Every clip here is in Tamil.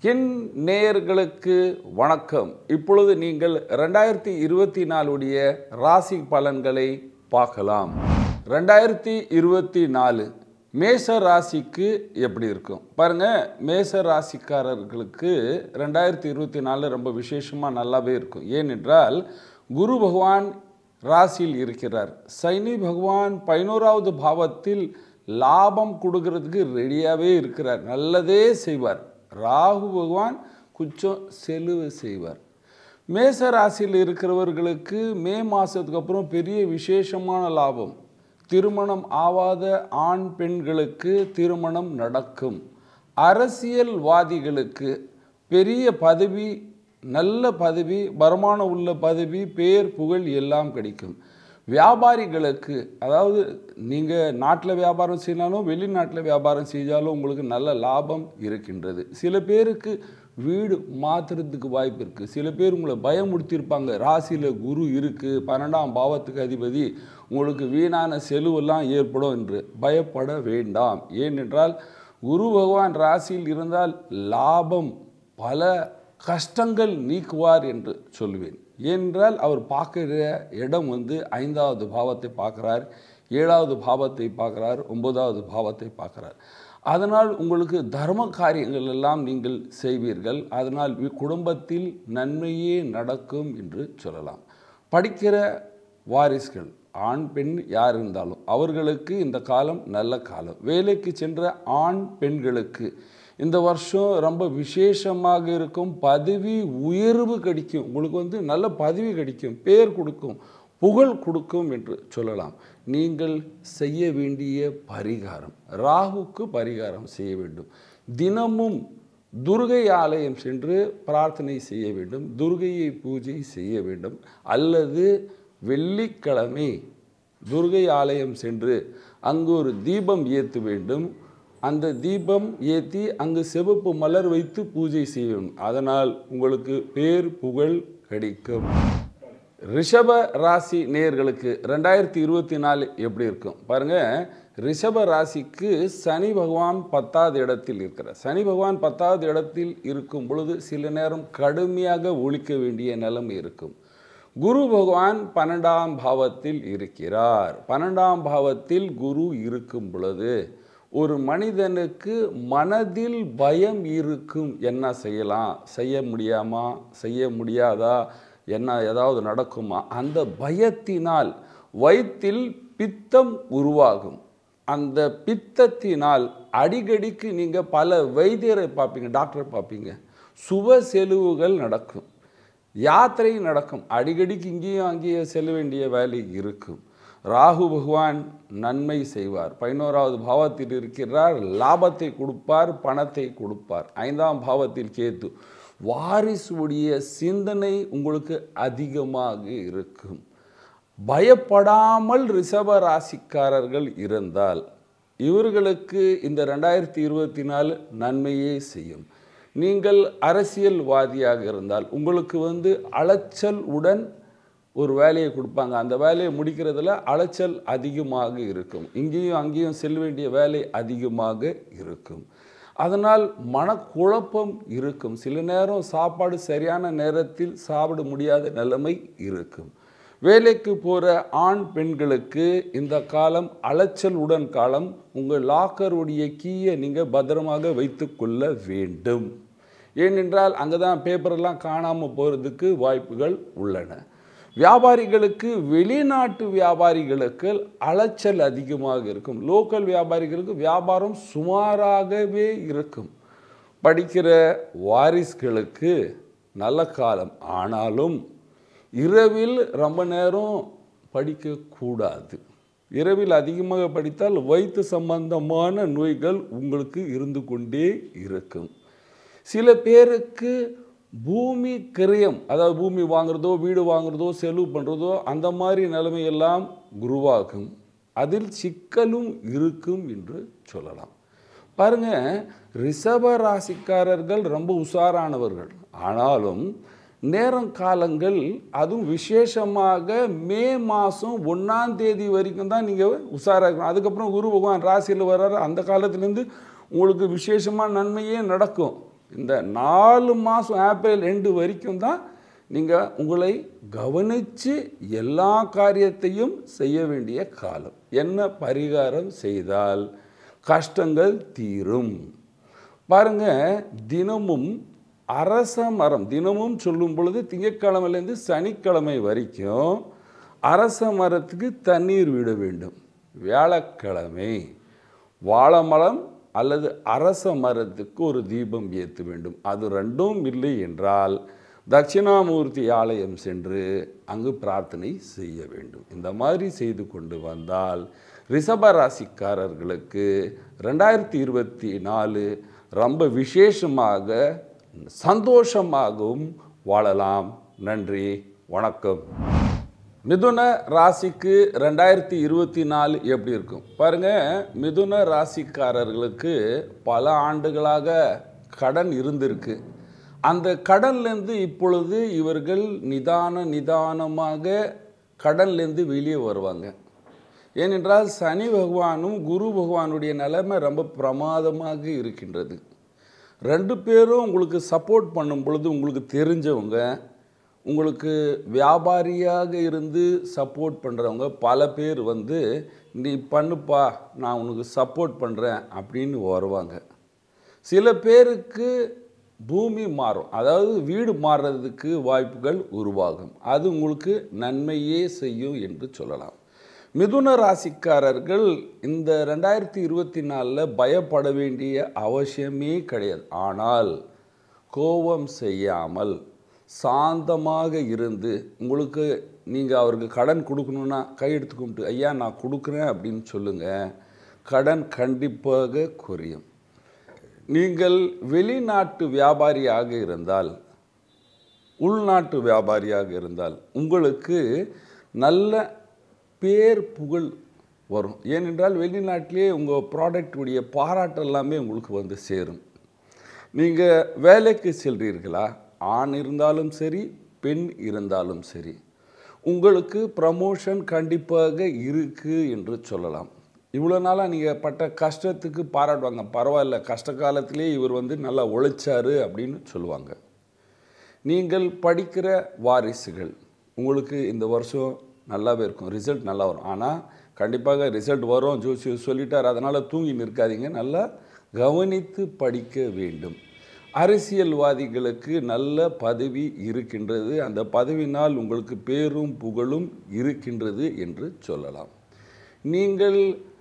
என் நேயர்களுக்கு வணக்கம் இப்பொழுது நீங்கள் ரெண்டாயிரத்தி இருபத்தி நாலுடைய ராசி பலன்களை பார்க்கலாம் ரெண்டாயிரத்தி இருபத்தி நாலு மேஷ ராசிக்கு எப்படி இருக்கும் பாருங்க மேஷ ராசிக்காரர்களுக்கு ரெண்டாயிரத்தி இருபத்தி நாலு ரொம்ப விசேஷமாக நல்லாவே இருக்கும் ஏனென்றால் குரு பகவான் ராசியில் இருக்கிறார் சைனி பகவான் பதினோராவது பாவத்தில் லாபம் கொடுக்கறதுக்கு ரெடியாகவே இருக்கிறார் நல்லதே செய்வார் ராகு பகவான் கொஞ்சம் செலுவு செய்வார் மேச ராசியில் இருக்கிறவர்களுக்கு மே மாதத்துக்கு அப்புறம் பெரிய விசேஷமான லாபம் திருமணம் ஆவாத ஆண் பெண்களுக்கு திருமணம் நடக்கும் அரசியல்வாதிகளுக்கு பெரிய பதவி நல்ல பதவி வருமானம் உள்ள பதவி பேர் புகழ் எல்லாம் கிடைக்கும் வியாபாரிகளுக்கு அதாவது நீங்கள் நாட்டில் வியாபாரம் செய்யனாலும் வெளிநாட்டில் வியாபாரம் செஞ்சாலும் உங்களுக்கு நல்ல லாபம் இருக்கின்றது சில பேருக்கு வீடு மாற்றுறதுக்கு வாய்ப்பு இருக்குது சில பேர் உங்களை பயமுடுத்தியிருப்பாங்க ராசியில் குரு இருக்குது பன்னெண்டாம் பாவத்துக்கு அதிபதி உங்களுக்கு வீணான செலவெல்லாம் ஏற்படும் என்று பயப்பட வேண்டாம் ஏனென்றால் குரு பகவான் ராசியில் இருந்தால் லாபம் பல கஷ்டங்கள் நீக்குவார் என்று சொல்லுவேன் ஏனென்றால் அவர் பார்க்குற இடம் வந்து ஐந்தாவது பாவத்தை பார்க்குறார் ஏழாவது பாவத்தை பார்க்குறார் ஒன்பதாவது பாவத்தை பார்க்குறார் அதனால் உங்களுக்கு தர்ம காரியங்கள் எல்லாம் நீங்கள் செய்வீர்கள் அதனால் வி- குடும்பத்தில் நன்மையே நடக்கும் என்று சொல்லலாம் படிக்கிற வாரிசுகள் ஆண் பெண் யார் இருந்தாலும் அவர்களுக்கு இந்த காலம் நல்ல காலம் வேலைக்கு சென்ற ஆண் பெண்களுக்கு இந்த வருஷம் ரொம்ப விசேஷமாக இருக்கும் பதவி உயர்வு கிடைக்கும் உங்களுக்கு வந்து நல்ல பதவி கிடைக்கும் பேர் கொடுக்கும் புகழ் கொடுக்கும் என்று சொல்லலாம் நீங்கள் செய்ய வேண்டிய பரிகாரம் ராகுக்கு பரிகாரம் செய்ய வேண்டும் தினமும் துர்கை ஆலயம் சென்று பிரார்த்தனை செய்ய வேண்டும் துர்கையை பூஜை செய்ய வேண்டும் அல்லது வெள்ளிக்கிழமை துர்கை ஆலயம் சென்று அங்கு ஒரு தீபம் ஏற்ற வேண்டும் அந்த தீபம் ஏற்றி அங்கு சிவப்பு மலர் வைத்து பூஜை செய்ய வேண்டும் அதனால் உங்களுக்கு பேர் புகழ் கிடைக்கும் ரிஷப ராசி நேயர்களுக்கு ரெண்டாயிரத்தி இருபத்தி நாலு எப்படி இருக்கும் பாருங்க ரிஷப ராசிக்கு சனி பகவான் பத்தாவது இடத்தில் இருக்கிறார் சனி பகவான் பத்தாவது இடத்தில் இருக்கும் பொழுது சில நேரம் கடுமையாக ஒழிக்க வேண்டிய நிலைமை இருக்கும் குரு பகவான் பன்னெண்டாம் பாவத்தில் இருக்கிறார் பன்னெண்டாம் பாவத்தில் குரு இருக்கும் பொழுது ஒரு மனிதனுக்கு மனதில் பயம் இருக்கும் என்ன செய்யலாம் செய்ய முடியாமா செய்ய முடியாதா என்ன ஏதாவது நடக்குமா அந்த பயத்தினால் வயிற்றில் பித்தம் உருவாகும் அந்த பித்தத்தினால் அடிக்கடிக்கு நீங்கள் பல வைத்தியரை பார்ப்பீங்க டாக்டரை பார்ப்பீங்க சுப செலவுகள் நடக்கும் யாத்திரை நடக்கும் அடிக்கடிக்கு இங்கேயும் அங்கேயும் செல்ல வேண்டிய வேலை இருக்கும் ராகு பகவான் நன்மை செய்வார் பதினோராவது பாவத்தில் இருக்கிறார் லாபத்தை கொடுப்பார் பணத்தை கொடுப்பார் ஐந்தாம் பாவத்தில் கேத்து வாரிசுடைய சிந்தனை உங்களுக்கு அதிகமாக இருக்கும் பயப்படாமல் ரிஷப ராசிக்காரர்கள் இருந்தால் இவர்களுக்கு இந்த ரெண்டாயிரத்தி இருபத்தி நாலு நன்மையே செய்யும் நீங்கள் அரசியல்வாதியாக இருந்தால் உங்களுக்கு வந்து அலைச்சல் உடன் ஒரு வேலையை கொடுப்பாங்க அந்த வேலையை முடிக்கிறதுல அலைச்சல் அதிகமாக இருக்கும் இங்கேயும் அங்கேயும் செல்ல வேண்டிய வேலை அதிகமாக இருக்கும் அதனால் மனக்குழப்பம் இருக்கும் சில நேரம் சாப்பாடு சரியான நேரத்தில் சாப்பிட முடியாத நிலைமை இருக்கும் வேலைக்கு போகிற ஆண் பெண்களுக்கு இந்த காலம் அலைச்சல் உடன் காலம் உங்கள் லாக்கருடைய கீயை நீங்கள் பத்திரமாக வைத்துக்கொள்ள வேண்டும் ஏனென்றால் அங்கே தான் பேப்பரெல்லாம் காணாமல் போகிறதுக்கு வாய்ப்புகள் உள்ளன வியாபாரிகளுக்கு வெளிநாட்டு வியாபாரிகளுக்கு அலைச்சல் அதிகமாக இருக்கும் லோக்கல் வியாபாரிகளுக்கு வியாபாரம் சுமாராகவே இருக்கும் படிக்கிற வாரிசுகளுக்கு நல்ல காலம் ஆனாலும் இரவில் ரொம்ப நேரம் படிக்கக்கூடாது இரவில் அதிகமாக படித்தால் வயிற்று சம்பந்தமான நோய்கள் உங்களுக்கு இருந்து கொண்டே இருக்கும் சில பேருக்கு பூமி கிரயம் அதாவது பூமி வாங்குறதோ வீடு வாங்குறதோ செலவு பண்ணுறதோ அந்த மாதிரி நிலைமையெல்லாம் உருவாகும் அதில் சிக்கலும் இருக்கும் என்று சொல்லலாம் பாருங்க ரிஷப ராசிக்காரர்கள் ரொம்ப உஷாரானவர்கள் ஆனாலும் நேரம் காலங்கள் அதுவும் விசேஷமாக மே மாதம் ஒன்றாம் தேதி வரைக்கும் தான் நீங்கள் உஷாராக இருக்கணும் அதுக்கப்புறம் குரு பகவான் ராசியில் வர்றாரு அந்த காலத்துலேருந்து உங்களுக்கு விசேஷமாக நன்மையே நடக்கும் இந்த நாலு மாதம் ஏப்ரல் ரெண்டு வரைக்கும் தான் நீங்கள் உங்களை கவனித்து எல்லா காரியத்தையும் செய்ய வேண்டிய காலம் என்ன பரிகாரம் செய்தால் கஷ்டங்கள் தீரும் பாருங்க தினமும் அரச மரம் தினமும் சொல்லும் பொழுது திங்கட்கிழமையிலேருந்து சனிக்கிழமை வரைக்கும் அரச மரத்துக்கு தண்ணீர் விட வேண்டும் வியாழக்கிழமை வாழைமரம் அல்லது அரச மரத்துக்கு ஒரு தீபம் ஏற்ற வேண்டும் அது ரெண்டும் இல்லை என்றால் தட்சிணாமூர்த்தி ஆலயம் சென்று அங்கு பிரார்த்தனை செய்ய வேண்டும் இந்த மாதிரி செய்து கொண்டு வந்தால் ரிஷப ராசிக்காரர்களுக்கு ரெண்டாயிரத்தி இருபத்தி நாலு ரொம்ப விசேஷமாக சந்தோஷமாகவும் வாழலாம் நன்றி வணக்கம் மிதுன ராசிக்கு ரெண்டாயிரத்தி இருபத்தி நாலு எப்படி இருக்கும் பாருங்க மிதுன ராசிக்காரர்களுக்கு பல ஆண்டுகளாக கடன் இருந்திருக்கு அந்த கடன்லேருந்து இப்பொழுது இவர்கள் நிதான நிதானமாக கடன்லேருந்து வெளியே வருவாங்க ஏனென்றால் சனி பகவானும் குரு பகவானுடைய நிலைமை ரொம்ப பிரமாதமாக இருக்கின்றது ரெண்டு பேரும் உங்களுக்கு சப்போர்ட் பண்ணும் பொழுது உங்களுக்கு தெரிஞ்சவங்க உங்களுக்கு வியாபாரியாக இருந்து சப்போர்ட் பண்ணுறவங்க பல பேர் வந்து நீ பண்ணுப்பா நான் உனக்கு சப்போர்ட் பண்ணுறேன் அப்படின்னு வருவாங்க சில பேருக்கு பூமி மாறும் அதாவது வீடு மாறுறதுக்கு வாய்ப்புகள் உருவாகும் அது உங்களுக்கு நன்மையே செய்யும் என்று சொல்லலாம் மிதுன ராசிக்காரர்கள் இந்த ரெண்டாயிரத்தி இருபத்தி நாலில் பயப்பட வேண்டிய அவசியமே கிடையாது ஆனால் கோபம் செய்யாமல் சாந்தமாக இருந்து உங்களுக்கு நீங்கள் அவருக்கு கடன் கொடுக்கணுன்னா கையெடுத்து கும்பிட்டு ஐயா நான் கொடுக்குறேன் அப்படின்னு சொல்லுங்கள் கடன் கண்டிப்பாக குறையும் நீங்கள் வெளிநாட்டு வியாபாரியாக இருந்தால் உள்நாட்டு வியாபாரியாக இருந்தால் உங்களுக்கு நல்ல பேர் புகழ் வரும் ஏனென்றால் வெளிநாட்டிலே உங்கள் ப்ராடக்டுடைய பாராட்டு எல்லாமே உங்களுக்கு வந்து சேரும் நீங்கள் வேலைக்கு செல்றீர்களா ஆண் இருந்தாலும் சரி பெண் இருந்தாலும் சரி உங்களுக்கு ப்ரமோஷன் கண்டிப்பாக இருக்குது என்று சொல்லலாம் இவ்வளோ நாளாக நீங்கள் பட்ட கஷ்டத்துக்கு பாராட்டுவாங்க பரவாயில்ல கஷ்ட காலத்திலே இவர் வந்து நல்லா உழைச்சாரு அப்படின்னு சொல்லுவாங்க நீங்கள் படிக்கிற வாரிசுகள் உங்களுக்கு இந்த வருஷம் நல்லாவே இருக்கும் ரிசல்ட் நல்லா வரும் ஆனால் கண்டிப்பாக ரிசல்ட் வரும் ஜோசி சொல்லிட்டார் அதனால் தூங்கி நிற்காதீங்க நல்லா கவனித்து படிக்க வேண்டும் அரசியல்வாதிகளுக்கு நல்ல பதவி இருக்கின்றது அந்த பதவினால் உங்களுக்கு பேரும் புகழும் இருக்கின்றது என்று சொல்லலாம் நீங்கள்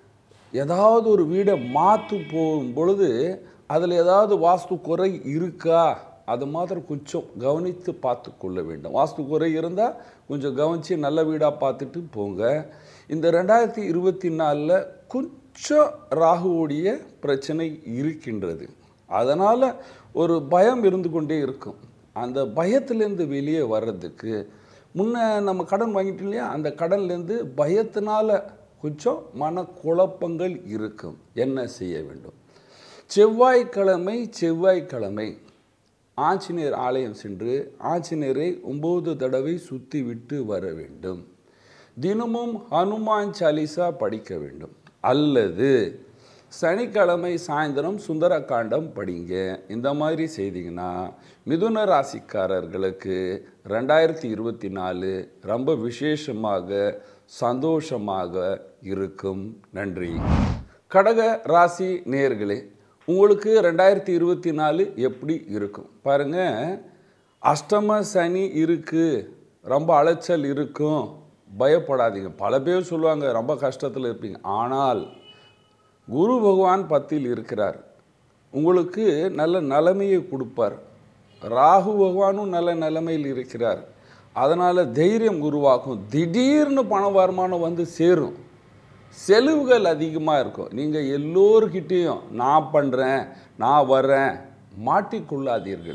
ஏதாவது ஒரு வீடை மாற்று போகும் பொழுது அதில் ஏதாவது வாஸ்து குறை இருக்கா அது மாத்திரம் கொஞ்சம் கவனித்து பார்த்து கொள்ள வேண்டும் வாஸ்து குறை இருந்தால் கொஞ்சம் கவனித்து நல்ல வீடாக பார்த்துட்டு போங்க இந்த ரெண்டாயிரத்தி இருபத்தி நாலில் கொஞ்சம் ராகுவுடைய பிரச்சனை இருக்கின்றது அதனால் ஒரு பயம் இருந்து கொண்டே இருக்கும் அந்த பயத்திலேருந்து வெளியே வர்றதுக்கு முன்ன நம்ம கடன் வாங்கிட்டோம் இல்லையா அந்த கடன்லேருந்து பயத்தினால கொஞ்சம் மனக்குழப்பங்கள் இருக்கும் என்ன செய்ய வேண்டும் செவ்வாய்க்கிழமை செவ்வாய்க்கிழமை ஆஞ்சநேயர் ஆலயம் சென்று ஆஞ்சநேயரை ஒம்பது தடவை சுற்றி விட்டு வர வேண்டும் தினமும் ஹனுமான் சாலிசா படிக்க வேண்டும் அல்லது சனிக்கிழமை சாயந்தரம் சுந்தரகாண்டம் படிங்க இந்த மாதிரி செய்தீங்கன்னா மிதுன ராசிக்காரர்களுக்கு ரெண்டாயிரத்தி இருபத்தி நாலு ரொம்ப விசேஷமாக சந்தோஷமாக இருக்கும் நன்றி கடக ராசி நேர்களே உங்களுக்கு ரெண்டாயிரத்தி இருபத்தி நாலு எப்படி இருக்கும் பாருங்க அஷ்டம சனி இருக்கு ரொம்ப அலைச்சல் இருக்கும் பயப்படாதீங்க பல பேர் சொல்லுவாங்க ரொம்ப கஷ்டத்தில் இருப்பீங்க ஆனால் குரு பகவான் பத்தில் இருக்கிறார் உங்களுக்கு நல்ல நிலைமையை கொடுப்பார் ராகு பகவானும் நல்ல நிலைமையில் இருக்கிறார் அதனால் தைரியம் உருவாக்கும் திடீர்னு பண வருமானம் வந்து சேரும் செலவுகள் அதிகமாக இருக்கும் நீங்கள் எல்லோருக்கிட்டேயும் நான் பண்ணுறேன் நான் வரேன் மாட்டிக்கொள்ளாதீர்கள்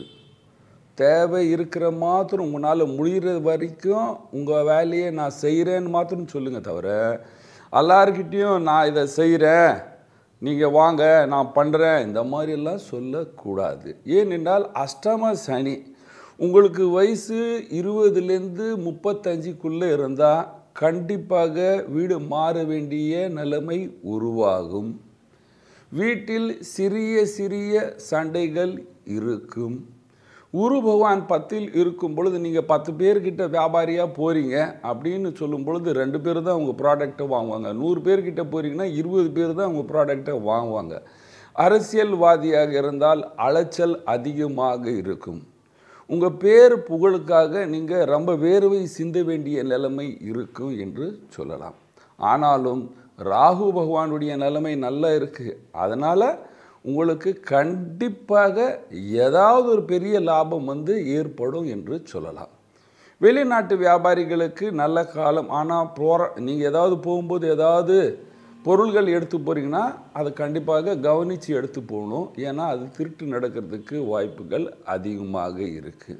தேவை இருக்கிற மாத்திரம் உங்களால் முடிகிற வரைக்கும் உங்கள் வேலையை நான் செய்கிறேன்னு மாத்திரம் சொல்லுங்கள் தவிர எல்லாருக்கிட்டேயும் நான் இதை செய்கிறேன் நீங்கள் வாங்க நான் பண்ணுறேன் இந்த மாதிரியெல்லாம் சொல்லக்கூடாது ஏனென்றால் அஷ்டம சனி உங்களுக்கு வயசு இருபதுலேருந்து முப்பத்தஞ்சுக்குள்ளே இருந்தால் கண்டிப்பாக வீடு மாற வேண்டிய நிலைமை உருவாகும் வீட்டில் சிறிய சிறிய சண்டைகள் இருக்கும் குரு பகவான் பத்தில் இருக்கும் பொழுது நீங்கள் பத்து பேர்கிட்ட வியாபாரியாக போகிறீங்க அப்படின்னு சொல்லும் பொழுது ரெண்டு பேர் தான் உங்கள் ப்ராடக்ட்டை வாங்குவாங்க நூறு பேர்கிட்ட போகிறீங்கன்னா இருபது பேர் தான் உங்கள் ப்ராடக்ட்டை வாங்குவாங்க அரசியல்வாதியாக இருந்தால் அலைச்சல் அதிகமாக இருக்கும் உங்கள் பேர் புகழுக்காக நீங்கள் ரொம்ப வேர்வை சிந்த வேண்டிய நிலைமை இருக்கும் என்று சொல்லலாம் ஆனாலும் ராகு பகவானுடைய நிலைமை நல்லா இருக்குது அதனால் உங்களுக்கு கண்டிப்பாக ஏதாவது ஒரு பெரிய லாபம் வந்து ஏற்படும் என்று சொல்லலாம் வெளிநாட்டு வியாபாரிகளுக்கு நல்ல காலம் ஆனால் போகிற நீங்கள் ஏதாவது போகும்போது ஏதாவது பொருள்கள் எடுத்து போகிறீங்கன்னா அதை கண்டிப்பாக கவனித்து எடுத்து போகணும் ஏன்னா அது திருட்டு நடக்கிறதுக்கு வாய்ப்புகள் அதிகமாக இருக்குது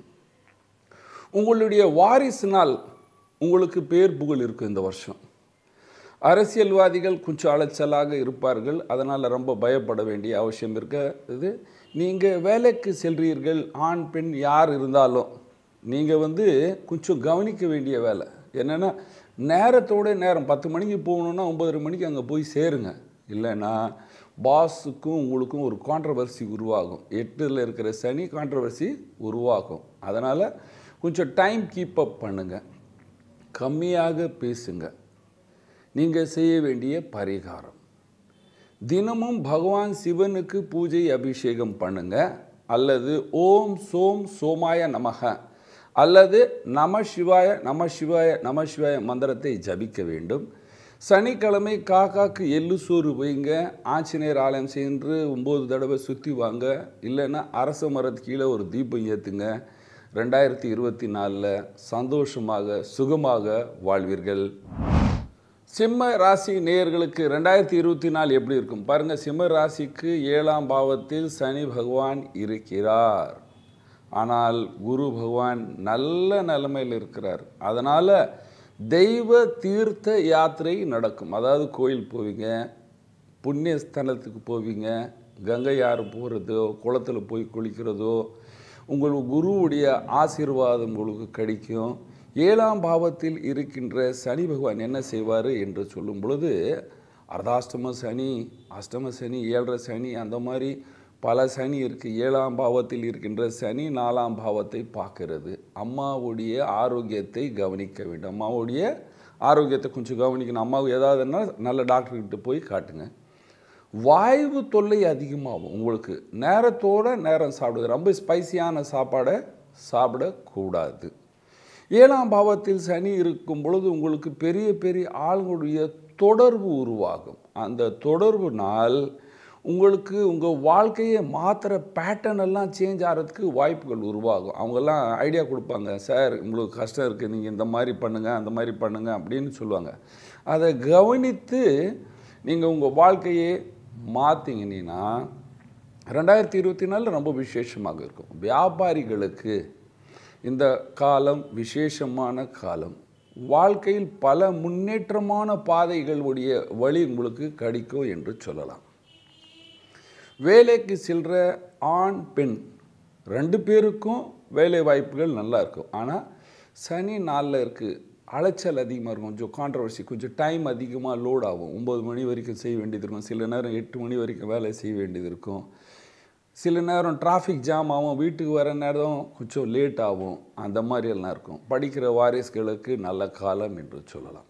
உங்களுடைய வாரிசினால் உங்களுக்கு பேர் புகழ் இருக்கும் இந்த வருஷம் அரசியல்வாதிகள் கொஞ்சம் அலைச்சலாக இருப்பார்கள் அதனால் ரொம்ப பயப்பட வேண்டிய அவசியம் இருக்கிறது நீங்கள் வேலைக்கு செல்றீர்கள் ஆண் பெண் யார் இருந்தாலும் நீங்கள் வந்து கொஞ்சம் கவனிக்க வேண்டிய வேலை என்னென்னா நேரத்தோட நேரம் பத்து மணிக்கு போகணுன்னா ஒம்பதரை மணிக்கு அங்கே போய் சேருங்க இல்லைன்னா பாஸுக்கும் உங்களுக்கும் ஒரு கான்ட்ரவர்சி உருவாகும் எட்டில் இருக்கிற சனி கான்ட்ரவர்சி உருவாகும் அதனால் கொஞ்சம் டைம் கீப் அப் பண்ணுங்கள் கம்மியாக பேசுங்க நீங்கள் செய்ய வேண்டிய பரிகாரம் தினமும் பகவான் சிவனுக்கு பூஜை அபிஷேகம் பண்ணுங்க அல்லது ஓம் சோம் சோமாய நமக அல்லது நம சிவாய நம சிவாய நம சிவாய மந்திரத்தை ஜபிக்க வேண்டும் சனிக்கிழமை காக்காக்கு எள்ளு சோறு வைங்க ஆஞ்சநேயர் ஆலயம் சென்று ஒம்பது தடவை சுற்றி வாங்க இல்லைன்னா அரச மரத்து கீழே ஒரு தீபம் ஏற்றுங்க ரெண்டாயிரத்தி இருபத்தி நாலில் சந்தோஷமாக சுகமாக வாழ்வீர்கள் சிம்ம ராசி நேயர்களுக்கு ரெண்டாயிரத்தி இருபத்தி நாலு எப்படி இருக்கும் பாருங்கள் சிம்ம ராசிக்கு ஏழாம் பாவத்தில் சனி பகவான் இருக்கிறார் ஆனால் குரு பகவான் நல்ல நிலைமையில் இருக்கிறார் அதனால் தெய்வ தீர்த்த யாத்திரை நடக்கும் அதாவது கோயில் போவீங்க புண்ணிய ஸ்தலத்துக்கு போவீங்க கங்கை யார் போகிறதோ குளத்தில் போய் குளிக்கிறதோ உங்கள் குருவுடைய ஆசீர்வாதம் உங்களுக்கு கிடைக்கும் ஏழாம் பாவத்தில் இருக்கின்ற சனி பகவான் என்ன செய்வார் என்று சொல்லும் பொழுது அர்த்தாஷ்டம சனி அஷ்டம சனி ஏழரை சனி அந்த மாதிரி பல சனி இருக்குது ஏழாம் பாவத்தில் இருக்கின்ற சனி நாலாம் பாவத்தை பார்க்கிறது அம்மாவுடைய ஆரோக்கியத்தை கவனிக்க வேண்டும் அம்மாவுடைய ஆரோக்கியத்தை கொஞ்சம் கவனிக்கணும் அம்மாவுக்கு ஏதாவதுன்னா நல்ல டாக்டர்கிட்ட போய் காட்டுங்க வாய்வு தொல்லை அதிகமாகும் உங்களுக்கு நேரத்தோட நேரம் சாப்பிடுது ரொம்ப ஸ்பைசியான சாப்பாடை சாப்பிடக்கூடாது ஏழாம் பாவத்தில் சனி இருக்கும் பொழுது உங்களுக்கு பெரிய பெரிய ஆளுங்களுடைய தொடர்பு உருவாகும் அந்த தொடர்புனால் உங்களுக்கு உங்கள் வாழ்க்கையை மாற்றுற பேட்டர்ன் எல்லாம் சேஞ்ச் ஆகிறதுக்கு வாய்ப்புகள் உருவாகும் அவங்கெல்லாம் ஐடியா கொடுப்பாங்க சார் உங்களுக்கு கஷ்டம் இருக்குது நீங்கள் இந்த மாதிரி பண்ணுங்கள் அந்த மாதிரி பண்ணுங்கள் அப்படின்னு சொல்லுவாங்க அதை கவனித்து நீங்கள் உங்கள் வாழ்க்கையை மாற்றிங்கன்னா ரெண்டாயிரத்தி இருபத்தி நாலில் ரொம்ப விசேஷமாக இருக்கும் வியாபாரிகளுக்கு இந்த காலம் விசேஷமான காலம் வாழ்க்கையில் பல முன்னேற்றமான பாதைகளுடைய வழி உங்களுக்கு கிடைக்கும் என்று சொல்லலாம் வேலைக்கு செல்கிற ஆண் பெண் ரெண்டு பேருக்கும் வேலை வாய்ப்புகள் நல்லா இருக்கும் ஆனால் சனி நாளில் இருக்குது அலைச்சல் அதிகமாக இருக்கும் கொஞ்சம் கான்ட்ரவர்சி கொஞ்சம் டைம் அதிகமாக லோட் ஆகும் ஒம்பது மணி வரைக்கும் செய்ய வேண்டியது இருக்கும் சில நேரம் எட்டு மணி வரைக்கும் வேலை செய்ய வேண்டியது இருக்கும் சில நேரம் டிராஃபிக் ஜாம் ஆகும் வீட்டுக்கு வர நேரம் கொஞ்சம் லேட் ஆகும் அந்த மாதிரி எல்லாம் இருக்கும் படிக்கிற வாரிசுகளுக்கு நல்ல காலம் என்று சொல்லலாம்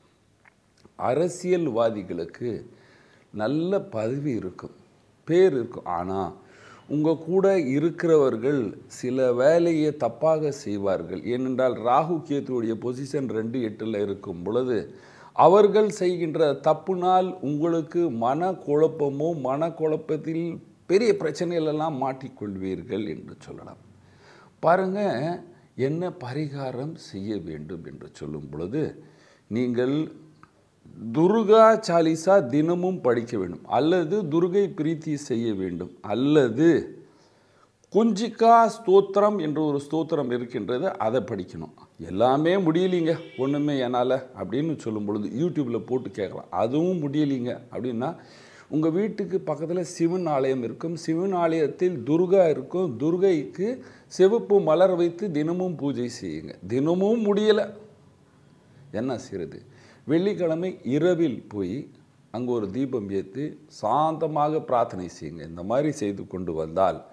அரசியல்வாதிகளுக்கு நல்ல பதவி இருக்கும் பேர் இருக்கும் ஆனால் உங்கள் கூட இருக்கிறவர்கள் சில வேலையை தப்பாக செய்வார்கள் ஏனென்றால் ராகு கேத்துடைய பொசிஷன் ரெண்டு எட்டில் இருக்கும் பொழுது அவர்கள் செய்கின்ற தப்புனால் உங்களுக்கு மன குழப்பமோ மன குழப்பத்தில் பெரிய பிரச்சனைகளெல்லாம் மாட்டிக்கொள்வீர்கள் என்று சொல்லலாம் பாருங்க என்ன பரிகாரம் செய்ய வேண்டும் என்று சொல்லும் பொழுது நீங்கள் துர்கா சாலிசா தினமும் படிக்க வேண்டும் அல்லது துர்கை பிரீத்தி செய்ய வேண்டும் அல்லது குஞ்சிகா ஸ்தோத்திரம் என்ற ஒரு ஸ்தோத்திரம் இருக்கின்றது அதை படிக்கணும் எல்லாமே முடியலிங்க ஒன்றுமே என்னால் அப்படின்னு சொல்லும் பொழுது யூடியூப்பில் போட்டு கேட்கலாம் அதுவும் முடியலிங்க அப்படின்னா உங்கள் வீட்டுக்கு பக்கத்தில் சிவன் ஆலயம் இருக்கும் சிவன் ஆலயத்தில் துர்கா இருக்கும் துர்கைக்கு சிவப்பு மலர் வைத்து தினமும் பூஜை செய்யுங்க தினமும் முடியலை என்ன செய்கிறது வெள்ளிக்கிழமை இரவில் போய் அங்கே ஒரு தீபம் ஏற்றி சாந்தமாக பிரார்த்தனை செய்யுங்க இந்த மாதிரி செய்து கொண்டு வந்தால்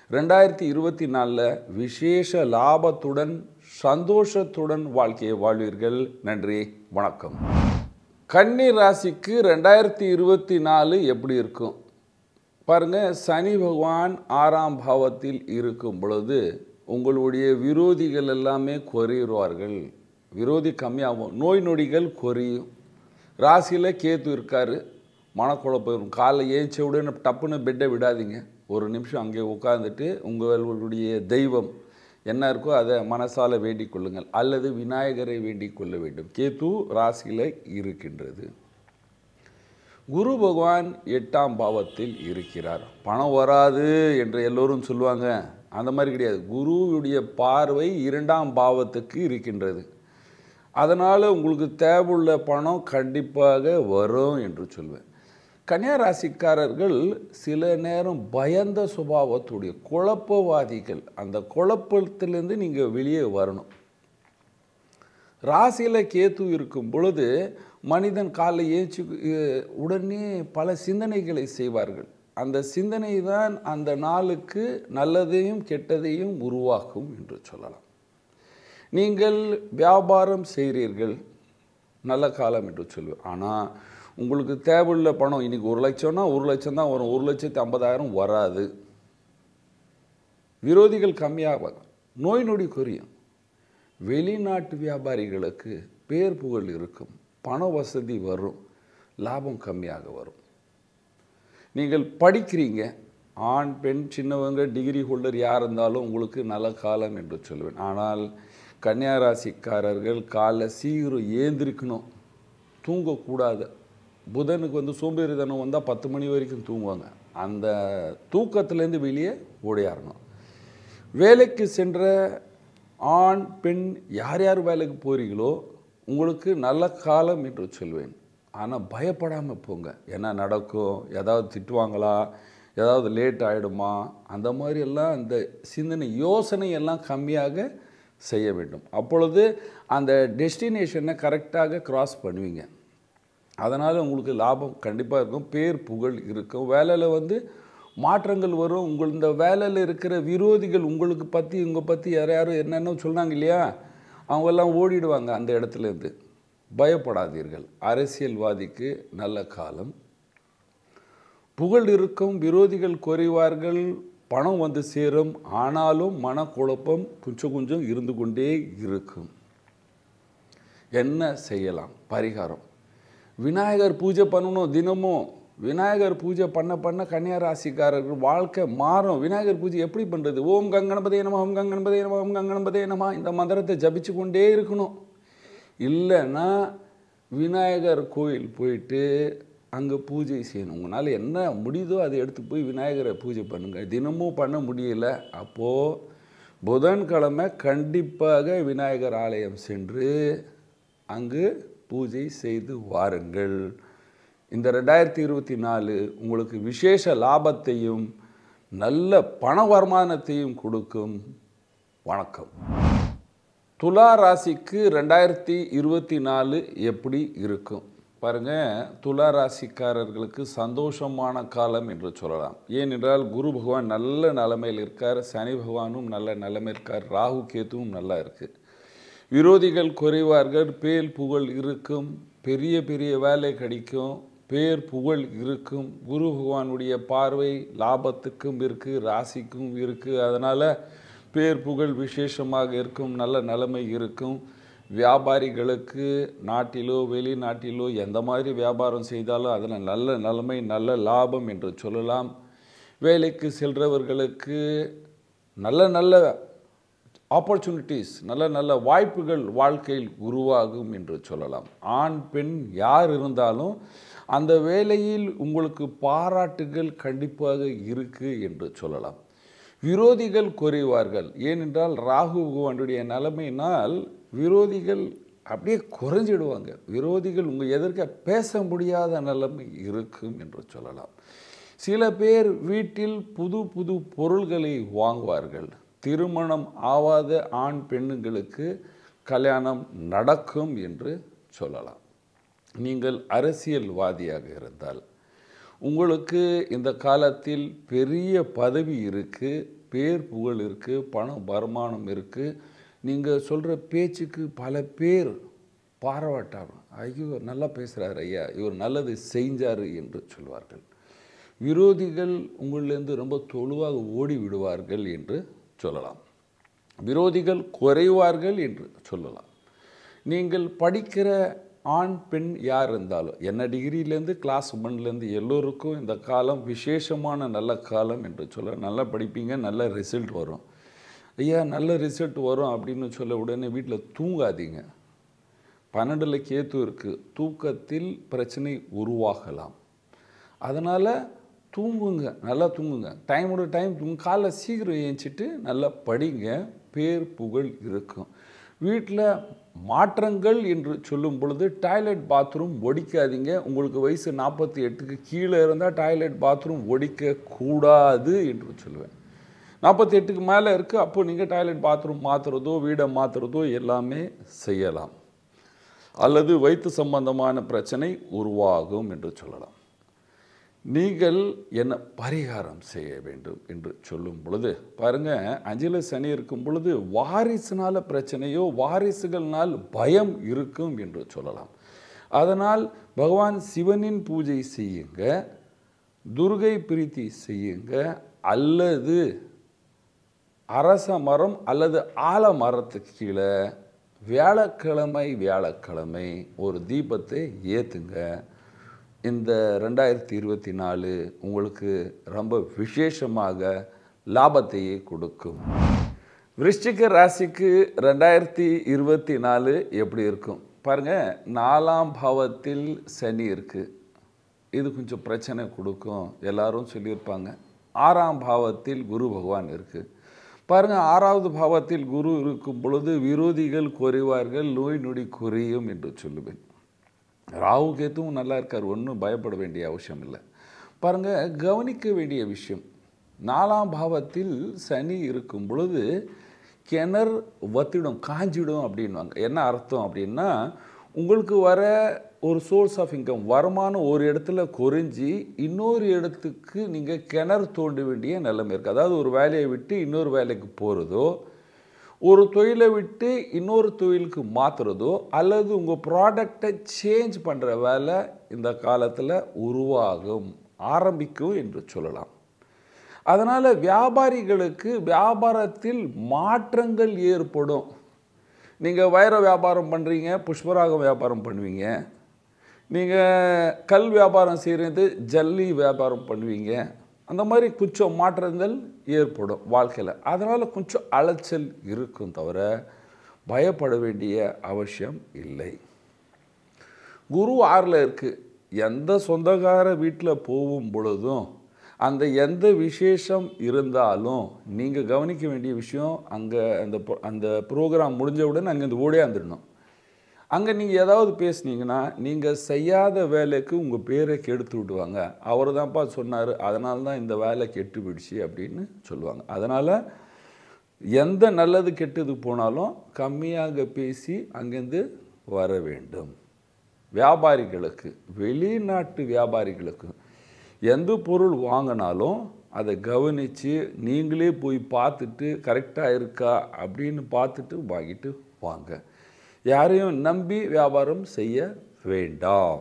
ரெண்டாயிரத்தி இருபத்தி நாலில் விசேஷ லாபத்துடன் சந்தோஷத்துடன் வாழ்க்கையை வாழ்வீர்கள் நன்றி வணக்கம் கன்னி ராசிக்கு ரெண்டாயிரத்தி இருபத்தி நாலு எப்படி இருக்கும் பாருங்க சனி பகவான் ஆறாம் பாவத்தில் இருக்கும் பொழுது உங்களுடைய விரோதிகள் எல்லாமே குறையுவார்கள் விரோதி கம்மியாகும் நோய் நொடிகள் குறையும் ராசியில் கேத்து இருக்காரு மனக்குழப்பம் இருக்கும் காலைல ஏஞ்ச உடனே டப்புன்னு பெட்டை விடாதீங்க ஒரு நிமிஷம் அங்கே உட்காந்துட்டு உங்களுடைய தெய்வம் என்ன இருக்கோ அதை மனசால வேண்டிக் கொள்ளுங்கள் அல்லது விநாயகரை வேண்டிக் கொள்ள வேண்டும் கேத்து ராசியில் இருக்கின்றது குரு பகவான் எட்டாம் பாவத்தில் இருக்கிறார் பணம் வராது என்று எல்லோரும் சொல்லுவாங்க அந்த மாதிரி கிடையாது குருவுடைய பார்வை இரண்டாம் பாவத்துக்கு இருக்கின்றது அதனால் உங்களுக்கு தேவையுள்ள பணம் கண்டிப்பாக வரும் என்று சொல்வேன் கன்னியா ராசிக்காரர்கள் சில நேரம் பயந்த சுபாவத்துடைய குழப்பவாதிகள் அந்த குழப்பத்திலேருந்து நீங்கள் வெளியே வரணும் ராசியில் கேத்து இருக்கும் பொழுது மனிதன் காலைல ஏச்சு உடனே பல சிந்தனைகளை செய்வார்கள் அந்த சிந்தனை தான் அந்த நாளுக்கு நல்லதையும் கெட்டதையும் உருவாக்கும் என்று சொல்லலாம் நீங்கள் வியாபாரம் செய்கிறீர்கள் நல்ல காலம் என்று சொல்லுவேன் ஆனால் உங்களுக்கு தேவையுள்ள பணம் இன்றைக்கி ஒரு லட்சம்னா ஒரு லட்சம் தான் வரும் ஒரு லட்சத்தி ஐம்பதாயிரம் வராது விரோதிகள் கம்மியாவாங்க நோய் நொடி குறையும் வெளிநாட்டு வியாபாரிகளுக்கு பேர் புகழ் இருக்கும் பண வசதி வரும் லாபம் கம்மியாக வரும் நீங்கள் படிக்கிறீங்க ஆண் பெண் சின்னவங்க டிகிரி ஹோல்டர் யார் இருந்தாலும் உங்களுக்கு நல்ல காலம் என்று சொல்லுவேன் ஆனால் கன்னியாராசிக்காரர்கள் காலைல சீக்கிரம் ஏந்திரிக்கணும் தூங்கக்கூடாது புதனுக்கு வந்து சோம்பேறித்தனம் வந்தால் பத்து மணி வரைக்கும் தூங்குவாங்க அந்த தூக்கத்துலேருந்து வெளியே ஓடியாரணும் வேலைக்கு சென்ற ஆண் பெண் யார் யார் வேலைக்கு போகிறீங்களோ உங்களுக்கு நல்ல காலம் என்று சொல்வேன் ஆனால் பயப்படாமல் போங்க என்ன நடக்கும் ஏதாவது திட்டுவாங்களா ஏதாவது லேட் ஆகிடுமா அந்த மாதிரி எல்லாம் அந்த சிந்தனை யோசனை எல்லாம் கம்மியாக செய்ய வேண்டும் அப்பொழுது அந்த டெஸ்டினேஷனை கரெக்டாக கிராஸ் பண்ணுவீங்க அதனால் உங்களுக்கு லாபம் கண்டிப்பாக இருக்கும் பேர் புகழ் இருக்கும் வேலையில் வந்து மாற்றங்கள் வரும் உங்கள் இந்த வேலையில் இருக்கிற விரோதிகள் உங்களுக்கு பற்றி உங்கள் பற்றி யார் யாரும் என்னென்ன சொன்னாங்க இல்லையா அவங்கெல்லாம் ஓடிடுவாங்க அந்த இடத்துலேருந்து பயப்படாதீர்கள் அரசியல்வாதிக்கு நல்ல காலம் புகழ் இருக்கும் விரோதிகள் குறைவார்கள் பணம் வந்து சேரும் ஆனாலும் மனக்குழப்பம் கொஞ்சம் கொஞ்சம் இருந்து கொண்டே இருக்கும் என்ன செய்யலாம் பரிகாரம் விநாயகர் பூஜை பண்ணணும் தினமும் விநாயகர் பூஜை பண்ண பண்ண கன்னியா ராசிக்காரர்கள் வாழ்க்கை மாறும் விநாயகர் பூஜை எப்படி பண்ணுறது ஓம் கங்கணபதே நம ஓம் கங்கணபதே நம ஓம் கங்கணபதே நம இந்த மந்திரத்தை ஜபிச்சு கொண்டே இருக்கணும் இல்லைன்னா விநாயகர் கோயில் போயிட்டு அங்கே பூஜை செய்யணும் உங்களால் என்ன முடியுதோ அதை எடுத்து போய் விநாயகரை பூஜை பண்ணுங்கள் தினமும் பண்ண முடியல அப்போது புதன்கிழமை கண்டிப்பாக விநாயகர் ஆலயம் சென்று அங்கு பூஜை செய்து வாருங்கள் இந்த ரெண்டாயிரத்தி இருபத்தி நாலு உங்களுக்கு விசேஷ லாபத்தையும் நல்ல பண வருமானத்தையும் கொடுக்கும் வணக்கம் துலா ராசிக்கு ரெண்டாயிரத்தி இருபத்தி நாலு எப்படி இருக்கும் பாருங்க துலா ராசிக்காரர்களுக்கு சந்தோஷமான காலம் என்று சொல்லலாம் ஏனென்றால் குரு பகவான் நல்ல நிலைமையில் இருக்கார் சனி பகவானும் நல்ல நிலைமையில் இருக்கார் ராகு கேத்துவும் நல்லா இருக்குது விரோதிகள் குறைவார்கள் பேர் புகழ் இருக்கும் பெரிய பெரிய வேலை கிடைக்கும் பேர் புகழ் இருக்கும் குரு பகவானுடைய பார்வை லாபத்துக்கும் இருக்குது ராசிக்கும் இருக்குது அதனால் பேர் புகழ் விசேஷமாக இருக்கும் நல்ல நிலைமை இருக்கும் வியாபாரிகளுக்கு நாட்டிலோ வெளிநாட்டிலோ எந்த மாதிரி வியாபாரம் செய்தாலும் அதில் நல்ல நிலைமை நல்ல லாபம் என்று சொல்லலாம் வேலைக்கு செல்றவர்களுக்கு நல்ல நல்ல ஆப்பர்ச்சுனிட்டிஸ் நல்ல நல்ல வாய்ப்புகள் வாழ்க்கையில் உருவாகும் என்று சொல்லலாம் ஆண் பெண் யார் இருந்தாலும் அந்த வேலையில் உங்களுக்கு பாராட்டுகள் கண்டிப்பாக இருக்கு என்று சொல்லலாம் விரோதிகள் குறைவார்கள் ஏனென்றால் ராகு பகவானுடைய நிலைமையினால் விரோதிகள் அப்படியே குறைஞ்சிடுவாங்க விரோதிகள் உங்கள் எதிர்க்க பேச முடியாத நிலைமை இருக்கும் என்று சொல்லலாம் சில பேர் வீட்டில் புது புது பொருள்களை வாங்குவார்கள் திருமணம் ஆவாத ஆண் பெண்ணுங்களுக்கு கல்யாணம் நடக்கும் என்று சொல்லலாம் நீங்கள் அரசியல்வாதியாக இருந்தால் உங்களுக்கு இந்த காலத்தில் பெரிய பதவி இருக்குது பேர் புகழ் இருக்குது பணம் வருமானம் இருக்குது நீங்கள் சொல்கிற பேச்சுக்கு பல பேர் பாராட்டாங்க ஐயோ நல்லா பேசுகிறார் ஐயா இவர் நல்லது செஞ்சார் என்று சொல்வார்கள் விரோதிகள் உங்களிலேருந்து ரொம்ப தொழுவாக ஓடி விடுவார்கள் என்று சொல்லலாம் விரோதிகள் குறைவார்கள் என்று சொல்லலாம் நீங்கள் படிக்கிற ஆண் பெண் யார் இருந்தாலும் என்ன டிகிரியிலேருந்து கிளாஸ் ஒன்லேருந்து எல்லோருக்கும் இந்த காலம் விசேஷமான நல்ல காலம் என்று சொல்ல நல்லா படிப்பீங்க நல்ல ரிசல்ட் வரும் ஐயா நல்ல ரிசல்ட் வரும் அப்படின்னு சொல்ல உடனே வீட்டில் தூங்காதீங்க பன்னெண்டில் கேத்து இருக்குது தூக்கத்தில் பிரச்சனை உருவாகலாம் அதனால் தூங்குங்க நல்லா தூங்குங்க டைமோட டைம் தூங்க காலைல சீக்கிரம் ஏஞ்சிட்டு நல்லா படிங்க பேர் புகழ் இருக்கும் வீட்டில் மாற்றங்கள் என்று சொல்லும் பொழுது டாய்லெட் பாத்ரூம் ஒடிக்காதீங்க உங்களுக்கு வயசு நாற்பத்தி எட்டுக்கு கீழே இருந்தால் டாய்லெட் பாத்ரூம் ஒடிக்க கூடாது என்று சொல்லுவேன் நாற்பத்தி எட்டுக்கு மேலே இருக்குது அப்போ நீங்கள் டாய்லெட் பாத்ரூம் மாற்றுறதோ வீடை மாற்றுறதோ எல்லாமே செய்யலாம் அல்லது வயிற்று சம்பந்தமான பிரச்சனை உருவாகும் என்று சொல்லலாம் நீங்கள் என்ன பரிகாரம் செய்ய வேண்டும் என்று சொல்லும் பொழுது பாருங்க அஞ்சில சனி இருக்கும் பொழுது வாரிசுனால பிரச்சனையோ வாரிசுகள்னால் பயம் இருக்கும் என்று சொல்லலாம் அதனால் பகவான் சிவனின் பூஜை செய்யுங்க துர்கை பிரீத்தி செய்யுங்க அல்லது அரச மரம் அல்லது ஆலமரத்துக்கு கீழே வியாழக்கிழமை வியாழக்கிழமை ஒரு தீபத்தை ஏற்றுங்க இந்த ரெண்டாயிரத்தி இருபத்தி நாலு உங்களுக்கு ரொம்ப விசேஷமாக லாபத்தையே கொடுக்கும் விருஷ்டிக ராசிக்கு ரெண்டாயிரத்தி இருபத்தி நாலு எப்படி இருக்கும் பாருங்கள் நாலாம் பாவத்தில் சனி இருக்குது இது கொஞ்சம் பிரச்சனை கொடுக்கும் எல்லாரும் சொல்லியிருப்பாங்க ஆறாம் பாவத்தில் குரு பகவான் இருக்குது பாருங்கள் ஆறாவது பாவத்தில் குரு இருக்கும் பொழுது விரோதிகள் குறைவார்கள் நோய் நொடி குறையும் என்று சொல்லுவேன் ராகு கேத்துவும் நல்லா இருக்கார் ஒன்றும் பயப்பட வேண்டிய அவசியம் இல்லை பாருங்கள் கவனிக்க வேண்டிய விஷயம் நாலாம் பாவத்தில் சனி இருக்கும் பொழுது கிணறு வத்திடும் காஞ்சிடும் அப்படின்வாங்க என்ன அர்த்தம் அப்படின்னா உங்களுக்கு வர ஒரு சோர்ஸ் ஆஃப் இன்கம் வருமானம் ஒரு இடத்துல குறைஞ்சி இன்னொரு இடத்துக்கு நீங்கள் கிணறு தோண்ட வேண்டிய நிலைமை இருக்குது அதாவது ஒரு வேலையை விட்டு இன்னொரு வேலைக்கு போகிறதோ ஒரு தொழிலை விட்டு இன்னொரு தொழிலுக்கு மாற்றுறதோ அல்லது உங்கள் ப்ராடக்டை சேஞ்ச் பண்ணுற வேலை இந்த காலத்தில் உருவாகும் ஆரம்பிக்கும் என்று சொல்லலாம் அதனால் வியாபாரிகளுக்கு வியாபாரத்தில் மாற்றங்கள் ஏற்படும் நீங்கள் வைர வியாபாரம் பண்ணுறீங்க புஷ்பராக வியாபாரம் பண்ணுவீங்க நீங்கள் கல் வியாபாரம் செய்கிறது ஜல்லி வியாபாரம் பண்ணுவீங்க அந்த மாதிரி கொஞ்சம் மாற்றங்கள் ஏற்படும் வாழ்க்கையில் அதனால் கொஞ்சம் அலைச்சல் இருக்கும் தவிர பயப்பட வேண்டிய அவசியம் இல்லை குரு ஆறில் இருக்குது எந்த சொந்தக்கார வீட்டில் போகும் பொழுதும் அந்த எந்த விசேஷம் இருந்தாலும் நீங்கள் கவனிக்க வேண்டிய விஷயம் அங்கே அந்த pro- அந்த ப்ரோக்ராம் முடிஞ்சவுடன் அங்கேருந்து ஓடியாந்துடணும் அங்கே நீங்கள் ஏதாவது பேசுனீங்கன்னா நீங்கள் செய்யாத வேலைக்கு உங்கள் பேரை கெடுத்து விடுவாங்க அவர் தான்ப்பா சொன்னார் அதனால தான் இந்த வேலை கெட்டு போயிடுச்சு அப்படின்னு சொல்லுவாங்க அதனால் எந்த நல்லது கெட்டது போனாலும் கம்மியாக பேசி அங்கேருந்து வர வேண்டும் வியாபாரிகளுக்கு வெளிநாட்டு வியாபாரிகளுக்கு எந்த பொருள் வாங்கினாலும் அதை கவனித்து நீங்களே போய் பார்த்துட்டு கரெக்டாக இருக்கா அப்படின்னு பார்த்துட்டு வாங்கிட்டு வாங்க யாரையும் நம்பி வியாபாரம் செய்ய வேண்டாம்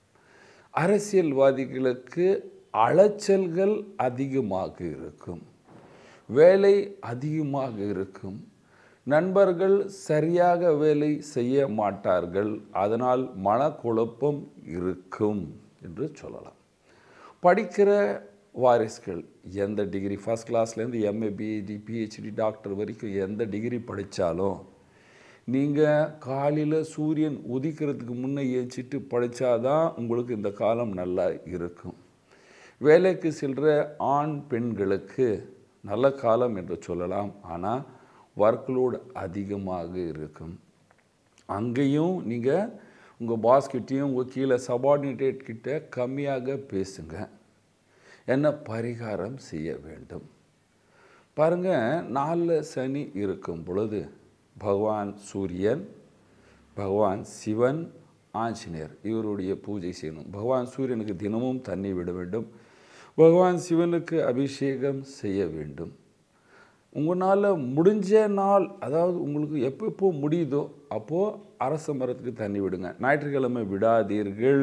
அரசியல்வாதிகளுக்கு அலைச்சல்கள் அதிகமாக இருக்கும் வேலை அதிகமாக இருக்கும் நண்பர்கள் சரியாக வேலை செய்ய மாட்டார்கள் அதனால் மனக்குழப்பம் இருக்கும் என்று சொல்லலாம் படிக்கிற வாரிசுகள் எந்த டிகிரி ஃபஸ்ட் கிளாஸ்லேருந்து எம்ஏ பிஹெச்டி பிஹெச்டி டாக்டர் வரைக்கும் எந்த டிகிரி படித்தாலும் நீங்கள் காலையில் சூரியன் உதிக்கிறதுக்கு முன்னே ஏச்சிட்டு படித்தாதான் உங்களுக்கு இந்த காலம் நல்லா இருக்கும் வேலைக்கு செல்கிற ஆண் பெண்களுக்கு நல்ல காலம் என்று சொல்லலாம் ஆனால் ஒர்க்லோடு அதிகமாக இருக்கும் அங்கேயும் நீங்கள் உங்கள் பாஸ்கிட்டையும் உங்கள் கீழே சபார்டினேட் கிட்ட கம்மியாக பேசுங்க என்ன பரிகாரம் செய்ய வேண்டும் பாருங்க நாலில் சனி இருக்கும் பொழுது பகவான் சூரியன் பகவான் சிவன் ஆஞ்சநேயர் இவருடைய பூஜை செய்யணும் பகவான் சூரியனுக்கு தினமும் தண்ணி விட வேண்டும் பகவான் சிவனுக்கு அபிஷேகம் செய்ய வேண்டும் உங்களால் முடிஞ்ச நாள் அதாவது உங்களுக்கு எப்போ எப்போ முடியுதோ அப்போது அரச மரத்துக்கு தண்ணி விடுங்க ஞாயிற்றுக்கிழமை விடாதீர்கள்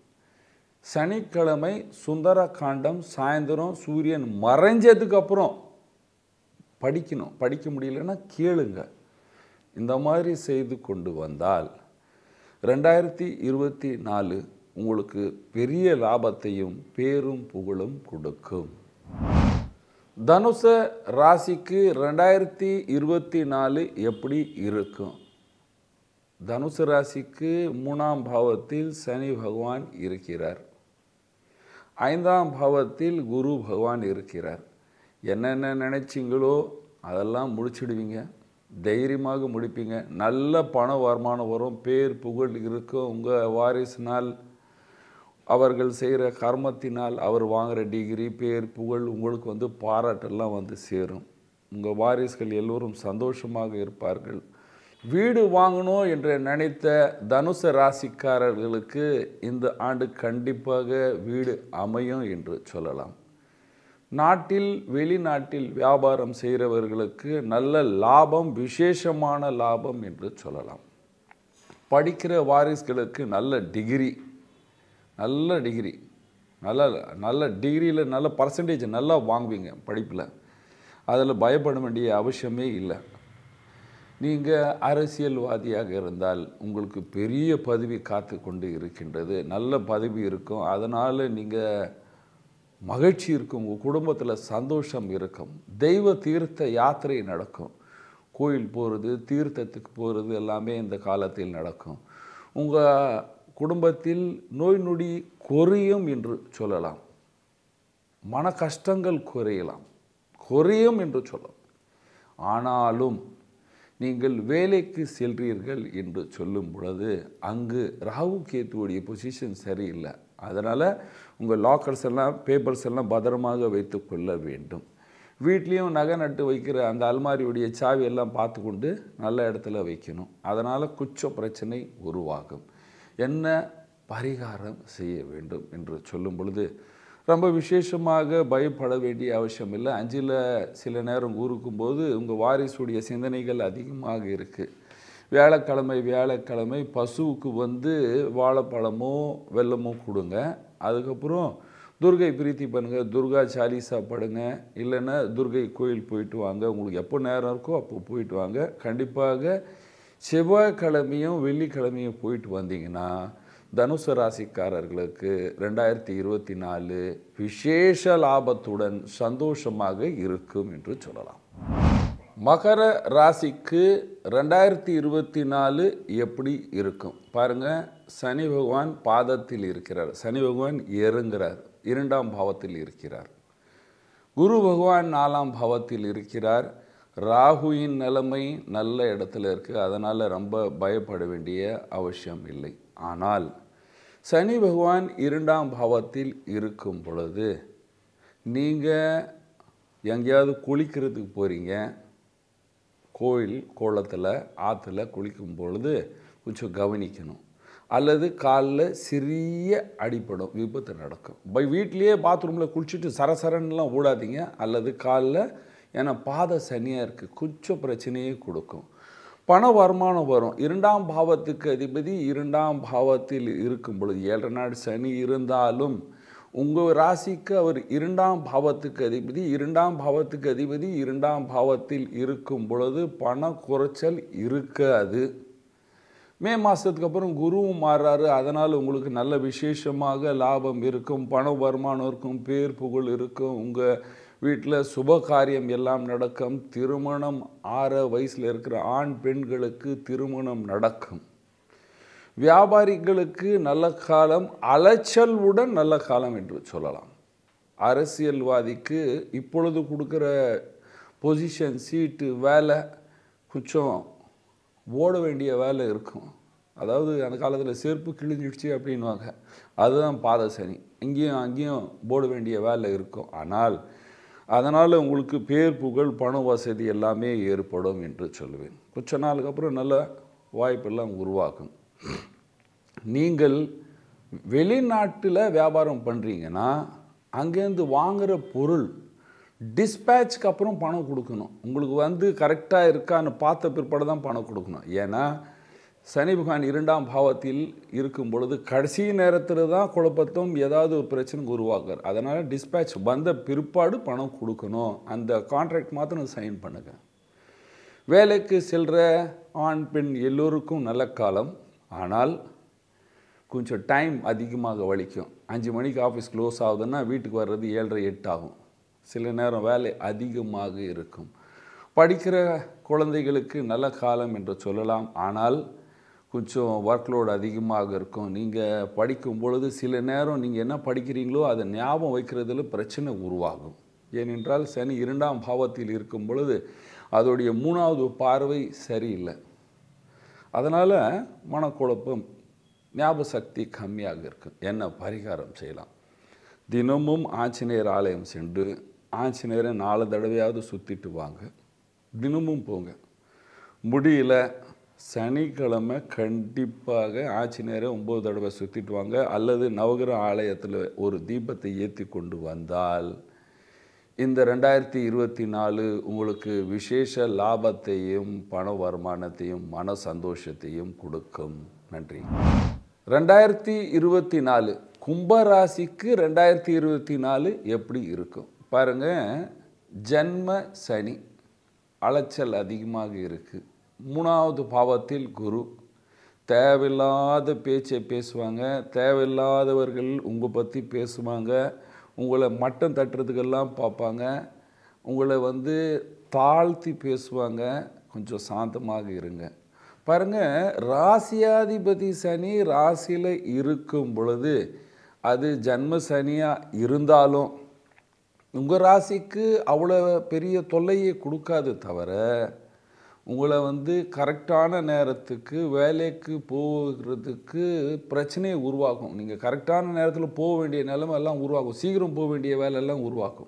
சனிக்கிழமை சுந்தர காண்டம் சாயந்தரம் சூரியன் மறைஞ்சதுக்கு அப்புறம் படிக்கணும் படிக்க முடியலன்னா கேளுங்க இந்த மாதிரி செய்து கொண்டு வந்தால் ரெண்டாயிரத்தி இருபத்தி நாலு உங்களுக்கு பெரிய லாபத்தையும் பேரும் புகழும் கொடுக்கும் தனுச ராசிக்கு ரெண்டாயிரத்தி இருபத்தி நாலு எப்படி இருக்கும் தனுசு ராசிக்கு மூணாம் பாவத்தில் சனி பகவான் இருக்கிறார் ஐந்தாம் பாவத்தில் குரு பகவான் இருக்கிறார் என்னென்ன நினைச்சிங்களோ அதெல்லாம் முடிச்சிடுவீங்க தைரியமாக முடிப்பீங்க நல்ல பண வருமானம் வரும் பேர் புகழ் இருக்கும் உங்கள் வாரிசினால் அவர்கள் செய்கிற கர்மத்தினால் அவர் வாங்குகிற டிகிரி பேர் புகழ் உங்களுக்கு வந்து பாராட்டெல்லாம் வந்து சேரும் உங்கள் வாரிசுகள் எல்லோரும் சந்தோஷமாக இருப்பார்கள் வீடு வாங்கணும் என்று நினைத்த தனுச ராசிக்காரர்களுக்கு இந்த ஆண்டு கண்டிப்பாக வீடு அமையும் என்று சொல்லலாம் நாட்டில் வெளிநாட்டில் வியாபாரம் செய்கிறவர்களுக்கு நல்ல லாபம் விசேஷமான லாபம் என்று சொல்லலாம் படிக்கிற வாரிசுகளுக்கு நல்ல டிகிரி நல்ல டிகிரி நல்ல நல்ல டிகிரியில் நல்ல பர்சன்டேஜ் நல்லா வாங்குவீங்க படிப்பில் அதில் பயப்பட வேண்டிய அவசியமே இல்லை நீங்கள் அரசியல்வாதியாக இருந்தால் உங்களுக்கு பெரிய பதவி காத்து கொண்டு இருக்கின்றது நல்ல பதவி இருக்கும் அதனால் நீங்கள் மகிழ்ச்சி இருக்கும் உங்கள் குடும்பத்தில் சந்தோஷம் இருக்கும் தெய்வ தீர்த்த யாத்திரை நடக்கும் கோயில் போகிறது தீர்த்தத்துக்கு போகிறது எல்லாமே இந்த காலத்தில் நடக்கும் உங்கள் குடும்பத்தில் நோய் நொடி குறையும் என்று சொல்லலாம் மன கஷ்டங்கள் குறையலாம் குறையும் என்று சொல்லலாம் ஆனாலும் நீங்கள் வேலைக்கு செல்றீர்கள் என்று சொல்லும் பொழுது அங்கு ராகு கேத்துவுடைய பொசிஷன் சரியில்லை அதனால் உங்கள் லாக்கர்ஸ் எல்லாம் பேப்பர்ஸ் எல்லாம் பத்திரமாக வைத்து கொள்ள வேண்டும் வீட்லேயும் நகை நட்டு வைக்கிற அந்த அல்மாரியுடைய சாவி எல்லாம் பார்த்து கொண்டு நல்ல இடத்துல வைக்கணும் அதனால் குச்ச பிரச்சனை உருவாகும் என்ன பரிகாரம் செய்ய வேண்டும் என்று சொல்லும் பொழுது ரொம்ப விசேஷமாக பயப்பட வேண்டிய அவசியம் இல்லை அஞ்சில் சில நேரம் ஊருக்கும்போது உங்கள் வாரிசுடைய சிந்தனைகள் அதிகமாக இருக்குது வியாழக்கிழமை வியாழக்கிழமை பசுவுக்கு வந்து வாழைப்பழமோ வெல்லமோ கொடுங்க அதுக்கப்புறம் துர்கை பிரீத்தி பண்ணுங்கள் துர்கா சாலிசா படுங்க இல்லைன்னா துர்கை கோயில் போயிட்டு வாங்க உங்களுக்கு எப்போ நேரம் இருக்கோ அப்போ போயிட்டு வாங்க கண்டிப்பாக செவ்வாய்க்கிழமையும் வெள்ளிக்கிழமையும் போயிட்டு வந்தீங்கன்னா தனுசு ராசிக்காரர்களுக்கு ரெண்டாயிரத்தி இருபத்தி நாலு விசேஷ லாபத்துடன் சந்தோஷமாக இருக்கும் என்று சொல்லலாம் மகர ராசிக்கு ரெண்டாயிரத்தி இருபத்தி நாலு எப்படி இருக்கும் பாருங்க சனி பகவான் பாதத்தில் இருக்கிறார் சனி பகவான் இறங்குறார் இரண்டாம் பாவத்தில் இருக்கிறார் குரு பகவான் நாலாம் பாவத்தில் இருக்கிறார் ராகுவின் நிலைமை நல்ல இடத்துல இருக்குது அதனால் ரொம்ப பயப்பட வேண்டிய அவசியம் இல்லை ஆனால் சனி பகவான் இரண்டாம் பாவத்தில் இருக்கும் பொழுது நீங்கள் எங்கேயாவது குளிக்கிறதுக்கு போகிறீங்க கோயில் கோலத்தில் ஆற்றுல குளிக்கும் பொழுது கொஞ்சம் கவனிக்கணும் அல்லது காலில் சிறிய அடிப்படும் விபத்து நடக்கும் பை வீட்லேயே பாத்ரூமில் குளிச்சுட்டு சரசரன்னுலாம் ஓடாதீங்க அல்லது காலில் ஏன்னா பாத சனியாக இருக்குது கொஞ்சம் பிரச்சனையே கொடுக்கும் பண வருமானம் வரும் இரண்டாம் பாவத்துக்கு அதிபதி இரண்டாம் பாவத்தில் இருக்கும் பொழுது ஏழரை நாடு சனி இருந்தாலும் உங்கள் ராசிக்கு அவர் இரண்டாம் பாவத்துக்கு அதிபதி இரண்டாம் பாவத்துக்கு அதிபதி இரண்டாம் பாவத்தில் இருக்கும் பொழுது பண குறைச்சல் இருக்காது மே மாதத்துக்கு அப்புறம் குருவும் மாறுறாரு அதனால் உங்களுக்கு நல்ல விசேஷமாக லாபம் இருக்கும் பண வருமானம் இருக்கும் பேர் புகழ் இருக்கும் உங்கள் வீட்டில் சுப காரியம் எல்லாம் நடக்கும் திருமணம் ஆற வயசில் இருக்கிற ஆண் பெண்களுக்கு திருமணம் நடக்கும் வியாபாரிகளுக்கு நல்ல காலம் அலைச்சலுடன் நல்ல காலம் என்று சொல்லலாம் அரசியல்வாதிக்கு இப்பொழுது கொடுக்குற பொசிஷன் சீட்டு வேலை கொஞ்சம் ஓட வேண்டிய வேலை இருக்கும் அதாவது அந்த காலத்தில் செருப்பு கிழிஞ்சிடுச்சு அப்படின்வாங்க அதுதான் பாத சனி இங்கேயும் அங்கேயும் போட வேண்டிய வேலை இருக்கும் ஆனால் அதனால் உங்களுக்கு பேர் புகழ் பண வசதி எல்லாமே ஏற்படும் என்று சொல்லுவேன் கொஞ்ச நாளுக்கு அப்புறம் நல்ல வாய்ப்பெல்லாம் உருவாக்கும் நீங்கள் வெளிநாட்டில் வியாபாரம் பண்ணுறீங்கன்னா அங்கேருந்து வாங்குகிற பொருள் டிஸ்பேட்ச்க்கு அப்புறம் பணம் கொடுக்கணும் உங்களுக்கு வந்து கரெக்டாக இருக்கான்னு பார்த்த பிற்பாடு தான் பணம் கொடுக்கணும் ஏன்னா சனி பகவான் இரண்டாம் பாவத்தில் இருக்கும் பொழுது கடைசி நேரத்தில் தான் குழப்பத்தும் ஏதாவது ஒரு பிரச்சனை உருவாக்குறார் அதனால் டிஸ்பேட்ச் வந்த பிற்பாடு பணம் கொடுக்கணும் அந்த கான்ட்ராக்ட் மாத்திரம் சைன் பண்ணுங்க வேலைக்கு செல்கிற ஆண் பெண் எல்லோருக்கும் நல்ல காலம் ஆனால் கொஞ்சம் டைம் அதிகமாக வலிக்கும் அஞ்சு மணிக்கு ஆஃபீஸ் க்ளோஸ் ஆகுதுன்னா வீட்டுக்கு வர்றது ஏழரை எட்டு ஆகும் சில நேரம் வேலை அதிகமாக இருக்கும் படிக்கிற குழந்தைகளுக்கு நல்ல காலம் என்று சொல்லலாம் ஆனால் கொஞ்சம் ஒர்க்லோடு அதிகமாக இருக்கும் நீங்கள் படிக்கும் பொழுது சில நேரம் நீங்கள் என்ன படிக்கிறீங்களோ அதை ஞாபகம் வைக்கிறதுல பிரச்சனை உருவாகும் ஏனென்றால் சனி இரண்டாம் பாவத்தில் இருக்கும் பொழுது அதோடைய மூணாவது பார்வை சரியில்லை அதனால் மனக்குழப்பம் ஞாபக சக்தி கம்மியாக இருக்கும் என்ன பரிகாரம் செய்யலாம் தினமும் ஆஞ்சநேயர் ஆலயம் சென்று ஆஞ்சநேயரை நாலு தடவையாவது சுற்றிட்டு வாங்க தினமும் போங்க முடியல சனிக்கிழமை கண்டிப்பாக ஆஞ்சநேயரை ஒம்பது தடவை சுற்றிட்டு வாங்க அல்லது நவகிரக ஆலயத்தில் ஒரு தீபத்தை ஏற்றி கொண்டு வந்தால் இந்த ரெண்டாயிரத்தி இருபத்தி நாலு உங்களுக்கு விசேஷ லாபத்தையும் பண வருமானத்தையும் மன சந்தோஷத்தையும் கொடுக்கும் நன்றி ரெண்டாயிரத்தி இருபத்தி நாலு கும்பராசிக்கு ரெண்டாயிரத்தி இருபத்தி நாலு எப்படி இருக்கும் பாருங்க ஜன்ம சனி அலைச்சல் அதிகமாக இருக்குது மூணாவது பாவத்தில் குரு தேவையில்லாத பேச்சை பேசுவாங்க தேவையில்லாதவர்கள் உங்கள் பற்றி பேசுவாங்க உங்களை மட்டம் தட்டுறதுக்கெல்லாம் பார்ப்பாங்க உங்களை வந்து தாழ்த்தி பேசுவாங்க கொஞ்சம் சாந்தமாக இருங்க பாருங்க ராசியாதிபதி சனி ராசியில் இருக்கும் பொழுது அது ஜன்ம சனியாக இருந்தாலும் உங்கள் ராசிக்கு அவ்வளோ பெரிய தொல்லையை கொடுக்காது தவிர உங்களை வந்து கரெக்டான நேரத்துக்கு வேலைக்கு போகிறதுக்கு பிரச்சனையை உருவாக்கும் நீங்கள் கரெக்டான நேரத்தில் போக வேண்டிய நிலைமை எல்லாம் உருவாகும் சீக்கிரம் போக வேண்டிய வேலையெல்லாம் உருவாக்கும்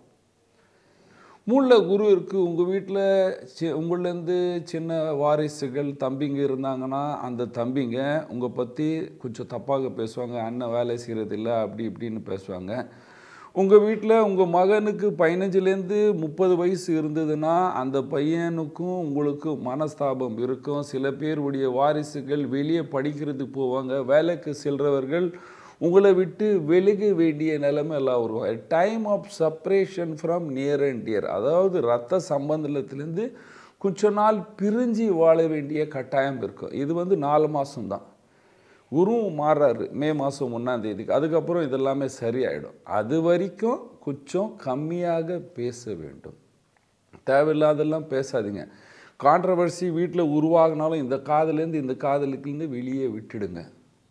மூணில் குரு இருக்குது உங்கள் வீட்டில் சி உங்கள்லேருந்து சின்ன வாரிசுகள் தம்பிங்க இருந்தாங்கன்னா அந்த தம்பிங்க உங்கள் பற்றி கொஞ்சம் தப்பாக பேசுவாங்க அண்ணன் வேலை செய்கிறதில்ல அப்படி இப்படின்னு பேசுவாங்க உங்கள் வீட்டில் உங்கள் மகனுக்கு பதினஞ்சுலேருந்து முப்பது வயசு இருந்ததுன்னா அந்த பையனுக்கும் உங்களுக்கு மனஸ்தாபம் இருக்கும் சில பேருடைய வாரிசுகள் வெளியே படிக்கிறதுக்கு போவாங்க வேலைக்கு செல்றவர்கள் உங்களை விட்டு வெளுக வேண்டிய நிலைமை எல்லாம் வரும் time of separation from near and dear அதாவது ரத்த சம்பந்தத்துலேருந்து கொஞ்ச நாள் பிரிஞ்சு வாழ வேண்டிய கட்டாயம் இருக்கும் இது வந்து நாலு மாதம்தான் குருவும் மாறாரு மே மாதம் ஒன்றாம் தேதிக்கு அதுக்கப்புறம் இதெல்லாமே சரியாயிடும் அது வரைக்கும் கொஞ்சம் கம்மியாக பேச வேண்டும் தேவையில்லாதெல்லாம் பேசாதீங்க கான்ட்ரவர்சி வீட்டில் உருவாகினாலும் இந்த காதலேருந்து இந்த காதலுக்குலேருந்து வெளியே விட்டுடுங்க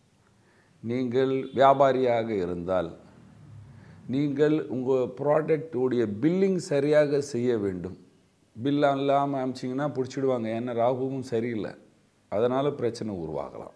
நீங்கள் வியாபாரியாக இருந்தால் நீங்கள் உங்கள் ப்ராடக்டுடைய பில்லிங் சரியாக செய்ய வேண்டும் பில் இல்லாமல் அமிச்சிங்கன்னா பிடிச்சிடுவாங்க ஏன்னா ராகுவும் சரியில்லை அதனால் பிரச்சனை உருவாகலாம்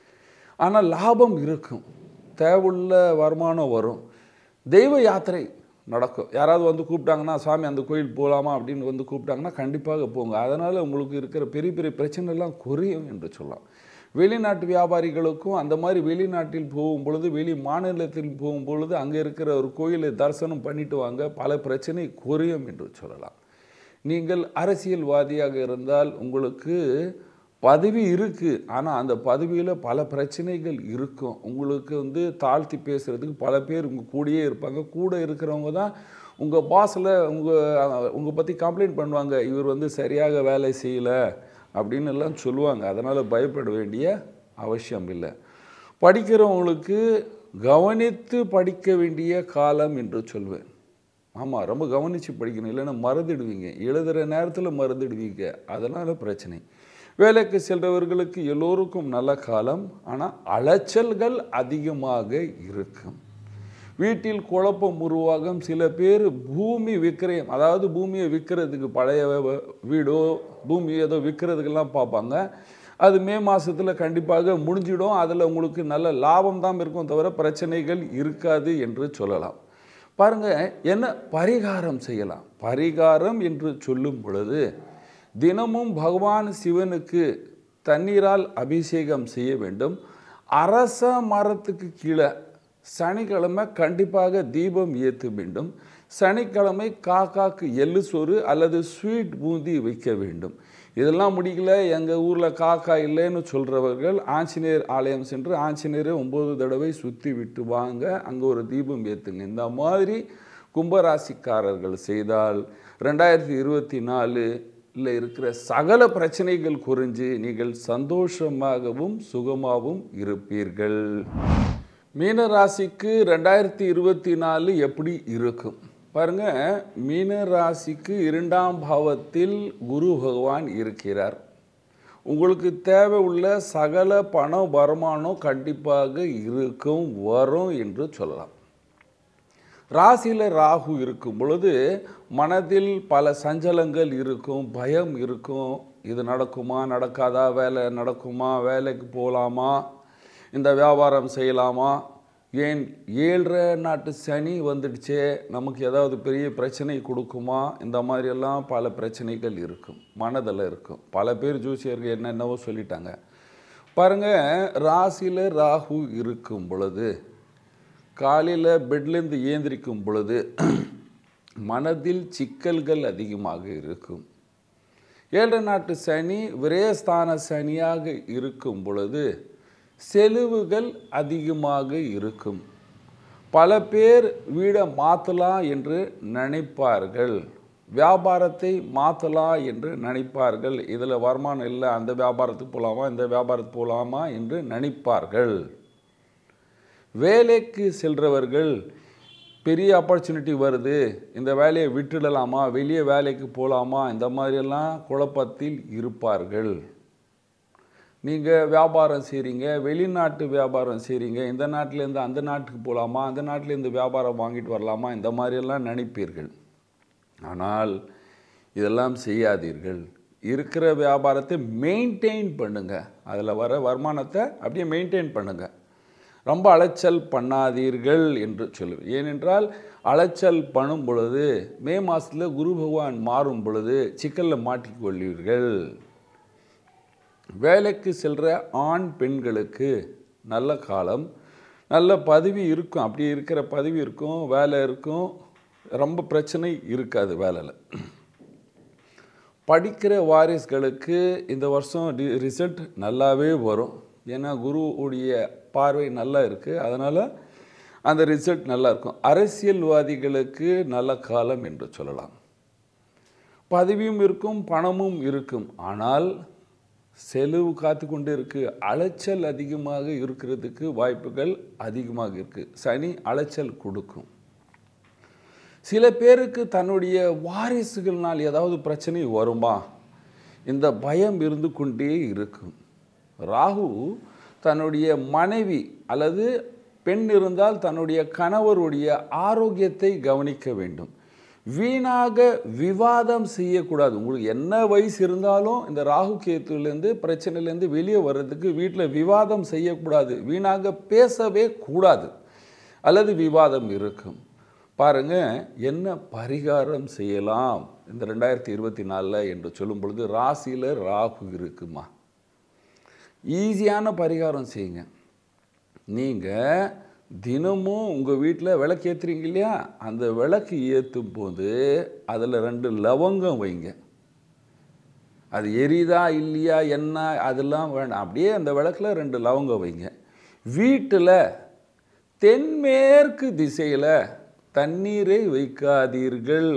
ஆனால் லாபம் இருக்கும் தேவையுள்ள வருமானம் வரும் தெய்வ யாத்திரை நடக்கும் யாராவது வந்து கூப்பிட்டாங்கன்னா சாமி அந்த கோயில் போகலாமா அப்படின்னு வந்து கூப்பிட்டாங்கன்னா கண்டிப்பாக போங்க அதனால் உங்களுக்கு இருக்கிற பெரிய பெரிய பிரச்சனைலாம் குறையும் என்று சொல்லலாம் வெளிநாட்டு வியாபாரிகளுக்கும் அந்த மாதிரி வெளிநாட்டில் போகும் பொழுது வெளி மாநிலத்தில் போகும் பொழுது அங்கே இருக்கிற ஒரு கோயிலை தரிசனம் பண்ணிட்டு வாங்க பல பிரச்சனை குறையும் என்று சொல்லலாம் நீங்கள் அரசியல்வாதியாக இருந்தால் உங்களுக்கு பதவி இருக்குது ஆனால் அந்த பதவியில் பல பிரச்சனைகள் இருக்கும் உங்களுக்கு வந்து தாழ்த்தி பேசுகிறதுக்கு பல பேர் உங்கள் கூடயே இருப்பாங்க கூட இருக்கிறவங்க தான் உங்கள் பாஸில் உங்கள் உங்கள் பற்றி கம்ப்ளைண்ட் பண்ணுவாங்க இவர் வந்து சரியாக வேலை செய்யலை அப்படின்னு எல்லாம் சொல்லுவாங்க அதனால் பயப்பட வேண்டிய அவசியம் இல்லை படிக்கிறவங்களுக்கு கவனித்து படிக்க வேண்டிய காலம் என்று சொல்வேன் ஆமாம் ரொம்ப கவனித்து படிக்கணும் இல்லைன்னா மறந்துடுவீங்க எழுதுகிற நேரத்தில் மறந்துடுவீங்க அதனால் பிரச்சனை வேலைக்கு செல்றவர்களுக்கு எல்லோருக்கும் நல்ல காலம் ஆனால் அலைச்சல்கள் அதிகமாக இருக்கும் வீட்டில் குழப்பம் உருவாகும் சில பேர் பூமி விக்கிரயம் அதாவது பூமியை விற்கிறதுக்கு பழைய வ- வீடோ பூமி ஏதோ விற்கிறதுக்கெல்லாம் பார்ப்பாங்க அது மே மாதத்தில் கண்டிப்பாக முடிஞ்சிடும் அதில் உங்களுக்கு நல்ல லாபம் தான் இருக்கும் தவிர பிரச்சனைகள் இருக்காது என்று சொல்லலாம் பாருங்க என்ன பரிகாரம் செய்யலாம் பரிகாரம் என்று சொல்லும் பொழுது தினமும் பகவான் சிவனுக்கு தண்ணீரால் அபிஷேகம் செய்ய வேண்டும் அரச மரத்துக்கு கீழே சனிக்கிழமை கண்டிப்பாக தீபம் ஏற்ற வேண்டும் சனிக்கிழமை காக்காக்கு எள்ளு சோறு அல்லது ஸ்வீட் பூந்தி வைக்க வேண்டும் இதெல்லாம் முடியல எங்கள் ஊரில் காக்கா இல்லைன்னு சொல்கிறவர்கள் ஆஞ்சநேயர் ஆலயம் சென்று ஆஞ்சநேயரை ஒம்பது தடவை சுற்றி விட்டு வாங்க அங்கே ஒரு தீபம் ஏற்றுங்க இந்த மாதிரி கும்பராசிக்காரர்கள் செய்தால் ரெண்டாயிரத்தி இருபத்தி நாலுல இருக்கிற சகல பிரச்சனைகள் குறைஞ்சு நீங்கள் சந்தோஷமாகவும் சுகமாகவும் இருப்பீர்கள் மீனராசிக்கு ரெண்டாயிரத்தி இருபத்தி நாலு எப்படி இருக்கும் பாருங்க மீன ராசிக்கு இரண்டாம் பாவத்தில் குரு பகவான் இருக்கிறார் உங்களுக்கு தேவை உள்ள சகல பணம் வருமானம் கண்டிப்பாக இருக்கும் வரும் என்று சொல்லலாம் ராசியில் ராகு இருக்கும் பொழுது மனதில் பல சஞ்சலங்கள் இருக்கும் பயம் இருக்கும் இது நடக்குமா நடக்காதா வேலை நடக்குமா வேலைக்கு போகலாமா இந்த வியாபாரம் செய்யலாமா ஏன் ஏழரை நாட்டு சனி வந்துடுச்சே நமக்கு ஏதாவது பெரிய பிரச்சனை கொடுக்குமா இந்த மாதிரியெல்லாம் பல பிரச்சனைகள் இருக்கும் மனதில் இருக்கும் பல பேர் ஜோசியர்கள் என்னென்னவோ சொல்லிட்டாங்க பாருங்கள் ராசியில் ராகு இருக்கும் பொழுது காலையில் பெட்லேருந்து ஏந்திரிக்கும் பொழுது மனதில் சிக்கல்கள் அதிகமாக இருக்கும் ஏழரை நாட்டு சனி விரயஸ்தான சனியாக இருக்கும் பொழுது செலவுகள் அதிகமாக இருக்கும் பல பேர் வீடை மாற்றலாம் என்று நினைப்பார்கள் வியாபாரத்தை மாற்றலாம் என்று நினைப்பார்கள் இதில் வருமானம் இல்லை அந்த வியாபாரத்துக்கு போகலாமா இந்த வியாபாரத்துக்கு போகலாமா என்று நினைப்பார்கள் வேலைக்கு செல்றவர்கள் பெரிய ஆப்பர்ச்சுனிட்டி வருது இந்த வேலையை விட்டுடலாமா வெளியே வேலைக்கு போகலாமா இந்த மாதிரியெல்லாம் குழப்பத்தில் இருப்பார்கள் நீங்கள் வியாபாரம் செய்கிறீங்க வெளிநாட்டு வியாபாரம் செய்கிறீங்க இந்த நாட்டிலேருந்து அந்த நாட்டுக்கு போகலாமா அந்த நாட்டிலேருந்து வியாபாரம் வாங்கிட்டு வரலாமா இந்த மாதிரியெல்லாம் நினைப்பீர்கள் ஆனால் இதெல்லாம் செய்யாதீர்கள் இருக்கிற வியாபாரத்தை மெயின்டைன் பண்ணுங்கள் அதில் வர வருமானத்தை அப்படியே மெயின்டைன் பண்ணுங்கள் ரொம்ப அலைச்சல் பண்ணாதீர்கள் என்று சொல்லுவேன் ஏனென்றால் அலைச்சல் பண்ணும் பொழுது மே மாதத்தில் குரு பகவான் மாறும் பொழுது சிக்கலில் மாட்டிக்கொள்வீர்கள் வேலைக்கு செல்கிற ஆண் பெண்களுக்கு நல்ல காலம் நல்ல பதவி இருக்கும் அப்படி இருக்கிற பதவி இருக்கும் வேலை இருக்கும் ரொம்ப பிரச்சனை இருக்காது வேலையில் படிக்கிற வாரிஸ்களுக்கு இந்த வருஷம் டி ரிசல்ட் நல்லாவே வரும் ஏன்னா குருவுடைய பார்வை நல்லா இருக்குது அதனால் அந்த ரிசல்ட் நல்லா இருக்கும் அரசியல்வாதிகளுக்கு நல்ல காலம் என்று சொல்லலாம் பதவியும் இருக்கும் பணமும் இருக்கும் ஆனால் செலவு காத்து கொண்டு இருக்கு அலைச்சல் அதிகமாக இருக்கிறதுக்கு வாய்ப்புகள் அதிகமாக இருக்குது சனி அலைச்சல் கொடுக்கும் சில பேருக்கு தன்னுடைய வாரிசுகள்னால் ஏதாவது பிரச்சனை வருமா இந்த பயம் இருந்து கொண்டே இருக்கும் ராகு தன்னுடைய மனைவி அல்லது பெண் இருந்தால் தன்னுடைய கணவருடைய ஆரோக்கியத்தை கவனிக்க வேண்டும் வீணாக விவாதம் செய்யக்கூடாது உங்களுக்கு என்ன வயசு இருந்தாலும் இந்த ராகு கேத்துலேருந்து பிரச்சனையிலேருந்து வெளியே வர்றதுக்கு வீட்டில் விவாதம் செய்யக்கூடாது வீணாக பேசவே கூடாது அல்லது விவாதம் இருக்கும் பாருங்க என்ன பரிகாரம் செய்யலாம் இந்த ரெண்டாயிரத்தி இருபத்தி நாலில் என்று சொல்லும் பொழுது ராசியில் ராகு இருக்குமா ஈஸியான பரிகாரம் செய்யுங்க நீங்கள் தினமும் உங்கள் வீட்டில் விளக்கு ஏற்றுறீங்க இல்லையா அந்த விளக்கு ஏற்றும் போது அதில் ரெண்டு லவங்கம் வைங்க அது எரியுதா இல்லையா என்ன அதெல்லாம் வேண்டாம் அப்படியே அந்த விளக்கில் ரெண்டு லவங்கம் வைங்க வீட்டில் தென்மேற்கு திசையில் தண்ணீரை வைக்காதீர்கள்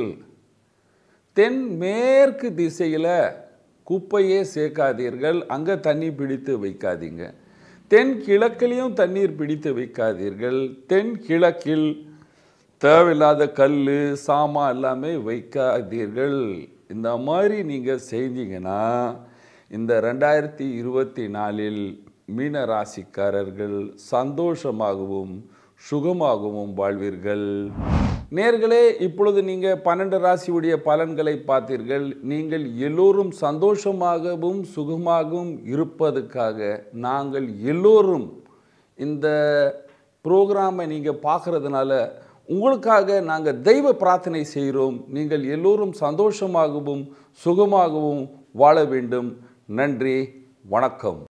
தென்மேற்கு திசையில் குப்பையே சேர்க்காதீர்கள் அங்கே தண்ணி பிடித்து வைக்காதீங்க தென் கிழக்கிலையும் தண்ணீர் பிடித்து வைக்காதீர்கள் தென் கிழக்கில் தேவையில்லாத கல் சாமா எல்லாமே வைக்காதீர்கள் இந்த மாதிரி நீங்கள் செஞ்சீங்கன்னா இந்த ரெண்டாயிரத்தி இருபத்தி நாலில் மீன ராசிக்காரர்கள் சந்தோஷமாகவும் சுகமாகவும் வாழ்வீர்கள் நேர்களே இப்பொழுது நீங்கள் பன்னெண்டு ராசியுடைய பலன்களை பார்த்தீர்கள் நீங்கள் எல்லோரும் சந்தோஷமாகவும் சுகமாகவும் இருப்பதுக்காக நாங்கள் எல்லோரும் இந்த ப்ரோக்ராமை நீங்கள் பார்க்குறதுனால உங்களுக்காக நாங்கள் தெய்வ பிரார்த்தனை செய்கிறோம் நீங்கள் எல்லோரும் சந்தோஷமாகவும் சுகமாகவும் வாழ வேண்டும் நன்றி வணக்கம்